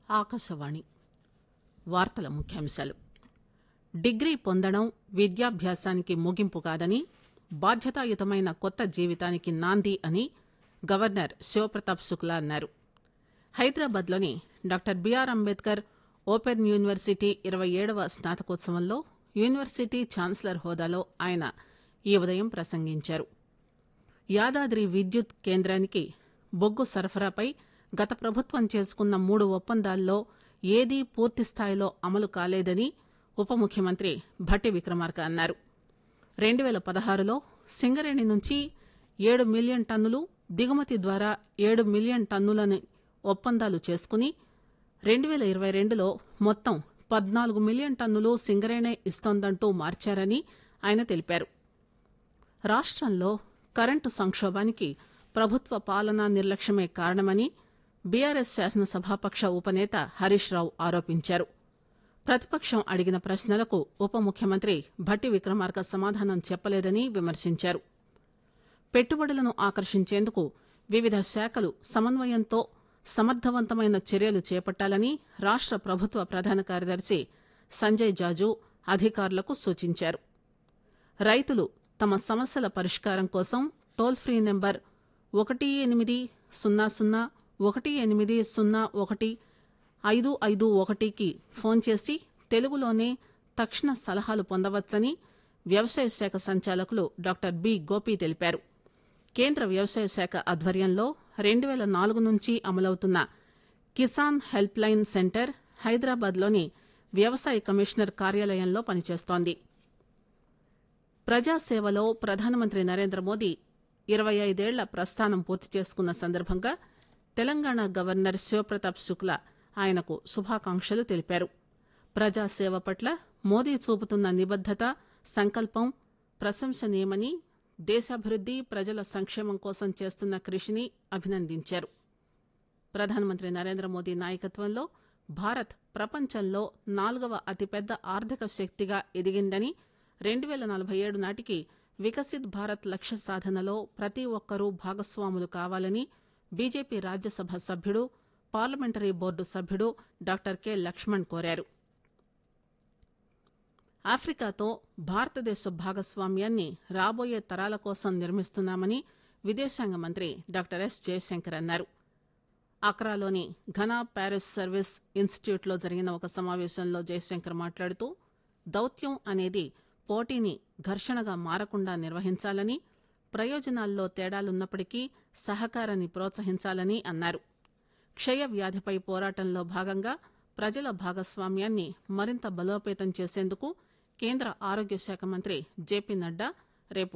ఆకాశవాణి వార్తల ముఖ్యాంశాలు డిగ్రీ పొందడం విద్యాభ్యాసానికి ముగింపు కాదని బాధ్యతాయుతమైన కొత్త జీవితానికి నాంది అని గవర్నర్ శివప్రతాప్ శుక్లా అన్నారు హైదరాబాద్ లోని doctor BR Ambedkar open university ఇరవై ఏడవ స్నాతకోత్సవంలో యూనివర్సిటీ ఛాన్సలర్ హోదాలో ఆయన ఈ ఉదయం ప్రసంగించారు యాదాద్రి విద్యుత్ కేంద్రానికి బొగ్గు సరఫరాపై గత ప్రభుత్వం చేసుకున్న మూడు ఒప్పందాల్లో ఏదీ పూర్తిస్థాయిలో అమలు కాలేదని ఉప ముఖ్యమంత్రి భట్టి విక్రమార్క అన్నారు రెండు పేల పదహారులో సింగరేణి నుంచి ఏడు మిలియన్ టన్నులు దిగుమతి ద్వారా ఏడు మిలియన్ టన్నులని ఒప్పందాలు చేసుకుని రెండు పేల ఇరవై రెండులో మొత్తం పద్నాలుగు మిలియన్ టన్నులు సింగరేణే ఇస్తోందంటూ మార్చారని ఆయన తెలిపారు రాష్టంలో కరెంటు సంక్షోభానికి ప్రభుత్వ పాలనా నిర్లక్ష్యమే కారణమని బీఆర్ఎస్ శాసనసభాపక్ష ఉపనేత హరీష్ రావు ఆరోపించారు ప్రతిపక్షం అడిగిన ప్రశ్నలకు ఉప ముఖ్యమంత్రి భట్టి విక్రమార్క సమాధానం చెప్పలేదని విమర్శించారు పెట్టుబడులను ఆకర్షించేందుకు వివిధ శాఖలు సమన్వయంతో సమర్థవంతమైన చర్యలు చేపట్టాలని రాష్ట ప్రభుత్వ ప్రధాన కార్యదర్శి సంజయ్ జాజు అధికారులకు సూచించారు రైతులు తమ సమస్యల పరిష్కారం కోసం టోల్ ఫ్రీ నెంబర్ ఒకటి ఎనిమిది సున్నా సున్నా ఒకటి ఎనిమిది సున్నా ఒకటి ఐదు ఐదు ఒకటికి ఫోన్ చేసి తెలుగులోనే తక్షణ సలహాలు పొందవచ్చని వ్యవసాయ శాఖ సంచాలకులు డాక్టర్ బి గోపి తెలిపారు కేంద్ర వ్యవసాయ శాఖ ఆధ్వర్యంలో రెండు పేల నాలుగు నుంచి అమలవుతున్న కిసాన్ హెల్ప్ లైన్ సెంటర్ హైదరాబాద్లోని వ్యవసాయ కమిషనర్ కార్యాలయంలో పనిచేస్తోంది ప్రజాసేవలో ప్రధానమంత్రి నరేంద్ర మోదీ ఇరవై ఐదేళ్ల ప్రస్థానం పూర్తి చేసుకున్న సందర్భంగా తెలంగాణ గవర్నర్ శివప్రతాప్ శుక్లా ఆయనకు శుభాకాంక్షలు తెలిపారు ప్రజాసేవ పట్ల మోదీ చూపుతున్న నిబద్దత సంకల్పం ప్రశంసనీయమని దేశాభివృద్ది ప్రజల సంక్షేమం కోసం చేస్తున్న కృషిని అభినందించారు ప్రధానమంత్రి నరేంద్ర మోదీ నాయకత్వంలో భారత్ ప్రపంచంలో నాలుగవ అతిపెద్ద ఆర్థిక శక్తిగా ఎదిగిందని రెండు పేల నలభై ఏడు నాటికి వికసిత్ భారత్ లక్ష్య సాధనలో ప్రతి ఒక్కరూ భాగస్వాములు కావాలని బీజేపీ రాజ్యసభ సభ్యుడు పార్లమెంటరీ బోర్డు సభ్యుడు డాక్టర్ కె లక్ష్మణ్ కోరారు ఆఫ్రికాతో భారతదేశ భాగస్వామ్యాన్ని రాబోయే తరాల కోసం నిర్మిస్తున్నామని విదేశాంగ మంత్రి డాక్టర్ ఎస్ జయశంకర్ అన్నారు అక్రాలోని ఘనా ప్యారిస్ సర్వీస్ ఇన్స్టిట్యూట్లో జరిగిన ఒక సమావేశంలో జయశంకర్ మాట్లాడుతూ దౌత్యం అనేది పోటీని ఘర్షణగా మారకుండా నిర్వహించాలని ప్రయోజనాల్లో తేడాలున్నప్పటికీ సహకారాన్ని ప్రోత్సహించాలని అన్నారు క్షయ వ్యాధిపై పోరాటంలో భాగంగా ప్రజల భాగస్వామ్యాన్ని మరింత బలోపేతం చేసేందుకు కేంద్ర ఆరోగ్య శాఖ మంత్రి జేపీ నడ్డా రేపు